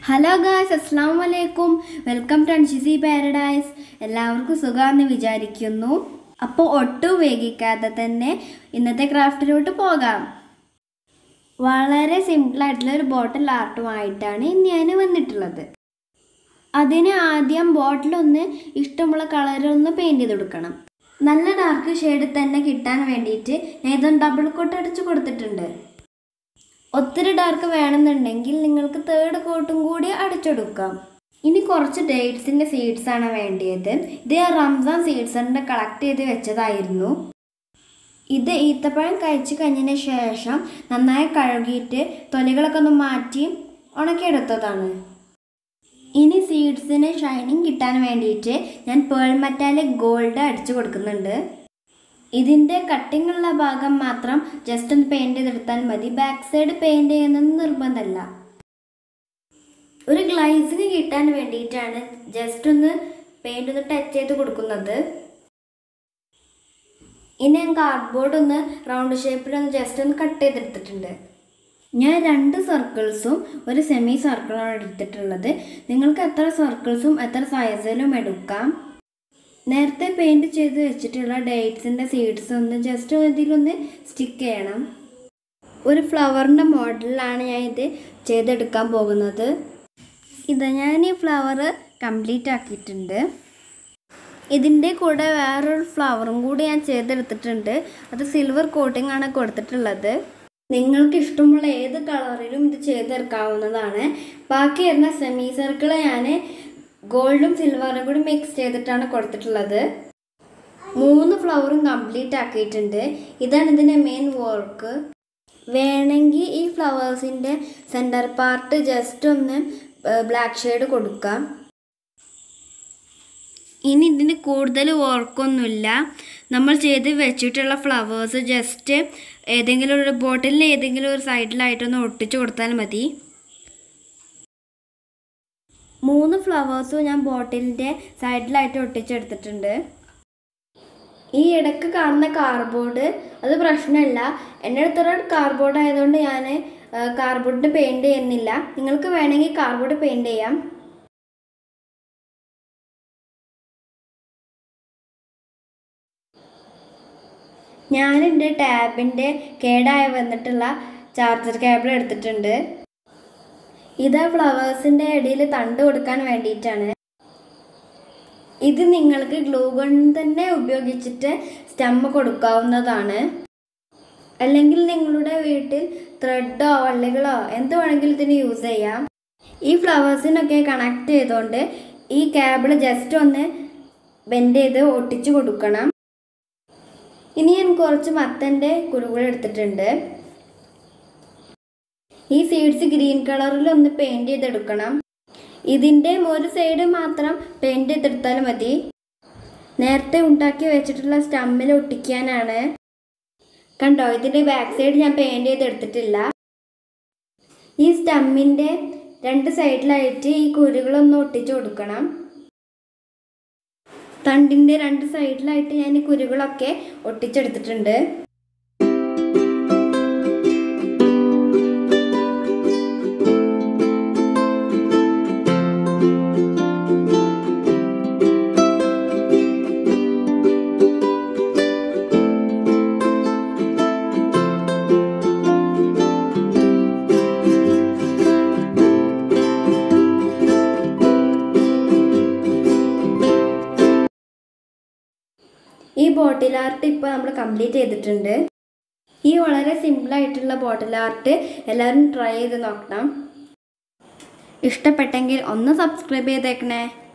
hello guys അസ്സാം വലൈക്കും welcome to അൻഷിസി paradise എല്ലാവർക്കും സുഖമാണെന്ന് വിചാരിക്കുന്നു അപ്പോൾ ഒട്ടും വൈകിക്കാതെ തന്നെ ഇന്നത്തെ ക്രാഫ്റ്റിലോട്ട് പോകാം വളരെ സിമ്പിളായിട്ടുള്ള ഒരു ബോട്ടിൽ ആർട്ടുമായിട്ടാണ് ഇന്ന് ഞാൻ വന്നിട്ടുള്ളത് അതിന് ആദ്യം ബോട്ടിലൊന്ന് ഇഷ്ടമുള്ള കളറൊന്ന് പെയിൻറ് ചെയ്ത് കൊടുക്കണം നല്ല ഡാർക്ക് ഷെയ്ഡ് തന്നെ കിട്ടാൻ വേണ്ടിയിട്ട് ഞാൻ ഇതൊന്ന് ഡബിൾ കോട്ട് അടിച്ച് കൊടുത്തിട്ടുണ്ട് ഒത്തിരി ഡാർക്ക് വേണമെന്നുണ്ടെങ്കിൽ നിങ്ങൾക്ക് തേർഡ് കോട്ടും കൂടി അടിച്ചെടുക്കാം ഇനി കുറച്ച് ഡേറ്റ്സിൻ്റെ സീഡ്സ് ആണ് വേണ്ടിയത് ഇത് ഞാൻ റംസാൻ സീഡ്സിൻ്റെ കളക്ട് ചെയ്ത് വെച്ചതായിരുന്നു ഇത് ഈത്തപ്പഴം കഴിച്ച് കഴിഞ്ഞതിന് ശേഷം നന്നായി കഴുകിയിട്ട് തൊലികളൊക്കെ ഒന്ന് മാറ്റി ഉണക്കിയെടുത്തതാണ് ഇനി സീഡ്സിന് ഷൈനിങ് കിട്ടാൻ വേണ്ടിയിട്ട് ഞാൻ പേൾ മെറ്റാലിക് ഗോൾഡ് അടിച്ചു കൊടുക്കുന്നുണ്ട് ഇതിൻ്റെ കട്ടിംഗ് ഉള്ള ഭാഗം മാത്രം ജസ്റ്റ് ഒന്ന് പെയിൻറ് ചെയ്തെടുത്താൽ മതി ബാക്ക് സൈഡ് പെയിൻറ് ചെയ്യുന്നത് നിർബന്ധമല്ല ഒരു ഗ്ലൈസിങ് കിട്ടാൻ വേണ്ടിയിട്ടാണ് ജസ്റ്റ് ഒന്ന് പെയിൻറ് ഒന്ന് ടച്ച് ചെയ്ത് കൊടുക്കുന്നത് ഇനി ഞാൻ കാർഡ്ബോർഡ് ഒന്ന് റൗണ്ട് ഷേപ്പിൽ ഒന്ന് ജസ്റ്റ് ഒന്ന് കട്ട് ചെയ്തെടുത്തിട്ടുണ്ട് ഞാൻ രണ്ട് സർക്കിൾസും ഒരു സെമി സർക്കിളാണ് എടുത്തിട്ടുള്ളത് നിങ്ങൾക്ക് എത്ര സർക്കിൾസും എത്ര സൈസിലും എടുക്കാം നേരത്തെ പെയിൻറ് ചെയ്ത് വെച്ചിട്ടുള്ള ഡേറ്റ്സിൻ്റെ സീഡ്സ് ഒന്ന് ജസ്റ്റ് ഇതിലൊന്ന് സ്റ്റിക്ക് ചെയ്യണം ഒരു ഫ്ലവറിൻ്റെ മോഡലിലാണ് ഞാൻ ഇത് ചെയ്തെടുക്കാൻ പോകുന്നത് ഇത് ഞാൻ ഈ ഫ്ലവർ കംപ്ലീറ്റ് ആക്കിയിട്ടുണ്ട് ഇതിൻ്റെ കൂടെ വേറൊരു ഫ്ലവറും കൂടി ഞാൻ ചെയ്തെടുത്തിട്ടുണ്ട് അത് സിൽവർ കോട്ടിംഗ് ആണ് കൊടുത്തിട്ടുള്ളത് നിങ്ങൾക്ക് ഇഷ്ടമുള്ള ഏത് കളറിലും ഇത് ചെയ്തെടുക്കാവുന്നതാണ് ബാക്കി വരുന്ന സെമി സർക്കിൾ ഞാൻ ഗോൾഡും സിൽവറും കൂടി മിക്സ് ചെയ്തിട്ടാണ് കൊടുത്തിട്ടുള്ളത് മൂന്ന് ഫ്ലവറും കംപ്ലീറ്റ് ആക്കിയിട്ടുണ്ട് ഇതാണ് ഇതിൻ്റെ മെയിൻ വർക്ക് വേണമെങ്കിൽ ഈ ഫ്ലവേഴ്സിൻ്റെ സെൻറ്റർ പാർട്ട് ജസ്റ്റ് ഒന്ന് ബ്ലാക്ക് ഷെയ്ഡ് കൊടുക്കാം ഇനി ഇതിന് കൂടുതൽ വർക്കൊന്നുമില്ല നമ്മൾ ചെയ്ത് വെച്ചിട്ടുള്ള ഫ്ലവേഴ്സ് ജസ്റ്റ് ഏതെങ്കിലും ഒരു ബോട്ടിലിൽ ഏതെങ്കിലും ഒരു സൈഡിലായിട്ടൊന്ന് ഒട്ടിച്ചു കൊടുത്താൽ മതി മൂന്ന് ഫ്ലവേഴ്സും ഞാൻ ബോട്ടിലിൻ്റെ സൈഡിലായിട്ട് ഒട്ടിച്ചെടുത്തിട്ടുണ്ട് ഈ ഇടയ്ക്ക് കാണുന്ന കാർഡ്ബോർഡ് അത് പ്രശ്നമല്ല എൻ്റെ അടുത്തൊരു കാർഡ്ബോർഡ് ആയതുകൊണ്ട് ഞാൻ കാർഡ്ബോർഡിന് പെയിൻറ് ചെയ്യുന്നില്ല നിങ്ങൾക്ക് വേണമെങ്കിൽ കാർഡ്ബോർഡ് പെയിൻറ് ചെയ്യാം ഞാൻ എൻ്റെ ടാബിൻ്റെ കേടായി വന്നിട്ടുള്ള ചാർജർ കേബിൾ എടുത്തിട്ടുണ്ട് ഇത് ഫ്ലവേഴ്സിൻ്റെ ഇടയിൽ തണ്ട് കൊടുക്കാൻ വേണ്ടിയിട്ടാണ് ഇത് നിങ്ങൾക്ക് ഗ്ലൂ ഗൺ തന്നെ ഉപയോഗിച്ചിട്ട് സ്റ്റെമ്മ് കൊടുക്കാവുന്നതാണ് അല്ലെങ്കിൽ നിങ്ങളുടെ വീട്ടിൽ ത്രെഡോ വള്ളികളോ എന്ത് വേണമെങ്കിലും ഇതിന് യൂസ് ചെയ്യാം ഈ ഫ്ലവേഴ്സിനൊക്കെ കണക്ട് ചെയ്തുകൊണ്ട് ഈ കേബിൾ ജസ്റ്റ് ഒന്ന് ബെൻഡ് ചെയ്ത് ഒട്ടിച്ചു കൊടുക്കണം ഇനി ഞാൻ കുറച്ച് മത്തൻ്റെ കുരുകൾ എടുത്തിട്ടുണ്ട് ഈ സീഡ്സ് ഗ്രീൻ കളറിൽ ഒന്ന് പെയിൻറ് ചെയ്തെടുക്കണം ഇതിൻ്റെ ഒരു സൈഡ് മാത്രം പെയിൻറ് ചെയ്തെടുത്താൽ മതി നേരത്തെ ഉണ്ടാക്കി വെച്ചിട്ടുള്ള സ്റ്റമ്മിൽ ഒട്ടിക്കാനാണ് കണ്ടോ ഇതിൻ്റെ ബാക്ക് സൈഡ് ഞാൻ പെയിൻറ് ചെയ്തെടുത്തിട്ടില്ല ഈ സ്റ്റമ്മിൻ്റെ രണ്ട് സൈഡിലായിട്ട് ഈ കുരുകളൊന്ന് ഒട്ടിച്ചു കൊടുക്കണം തണ്ടിൻ്റെ രണ്ട് സൈഡിലായിട്ട് ഞാൻ ഈ കുരുകളൊക്കെ ഒട്ടിച്ചെടുത്തിട്ടുണ്ട് ഈ ബോട്ടിൽ ആർട്ട് ഇപ്പോൾ നമ്മൾ കംപ്ലീറ്റ് ചെയ്തിട്ടുണ്ട് ഈ വളരെ സിമ്പിളായിട്ടുള്ള ബോട്ടിൽ ആർട്ട് എല്ലാവരും ട്രൈ ചെയ്ത് നോക്കണം ഇഷ്ടപ്പെട്ടെങ്കിൽ ഒന്ന് സബ്സ്ക്രൈബ് ചെയ്തേക്കണേ